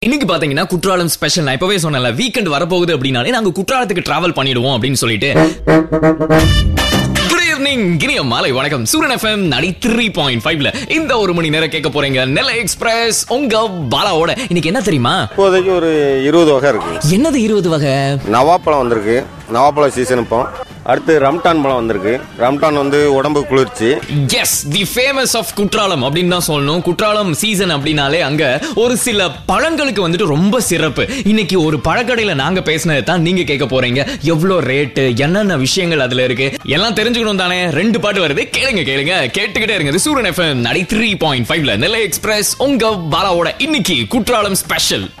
இன்னைக்கு பாத்தீங்கன்னா குற்றாலம் ஸ்பெஷல் நான் இப்பவே சொன்னல வீக்கெண்ட் வரப்போகுது அப்படின்னாலே நாங்க குற்றாலத்துக்கு டிராவல் பண்ணிடுவோம் அப்படின்னு சொல்லிட்டு குட் ஈவினிங் கிரிய மாலை வணக்கம் சூரன் எஃப்எம் நடி த்ரீ பாயிண்ட் ஃபைவ்ல இந்த ஒரு மணி நேரம் கேட்க போறீங்க நெல்லை எக்ஸ்பிரஸ் உங்க பாலாவோட இன்னைக்கு என்ன தெரியுமா இப்போதைக்கு ஒரு இருபது வகை இருக்கு என்னது இருபது வகை நவாப்பழம் வந்திருக்கு நவாப்பழம் சீசன் இப்போ அடுத்து ரம்டான் பழம் வந்திருக்கு ரம்டான் வந்து உடம்பு குளிர்ச்சி is the famous of Courtallam அப்படின்னு தான் சொல்லணும் குற்றாலம் சீசன் அப்படின்னாலே அங்க ஒரு சில பழங்களுக்கு வந்துட்டு ரொம்ப சிறப்பு இன்னைக்கு ஒரு பழக்கடையில நாங்க பேசினது தான் நீங்க கேட்க போறீங்க எவ்வளோ ரேட்டு என்னென்ன விஷயங்கள் அதுல இருக்கு எல்லாம் தெரிஞ்சுக்கணும் தானே ரெண்டு பாட்டு வருது கேளுங்க கேளுங்க கேட்டுக்கிட்டே இருங்க இது சூரன் எஃப்எம் நடி த்ரீ பாயிண்ட் ஃபைவ்ல நெல்லை எக்ஸ்பிரஸ் உங்க பாலாவோட இன்னைக்கு குற்றாலம் ஸ்பெஷல்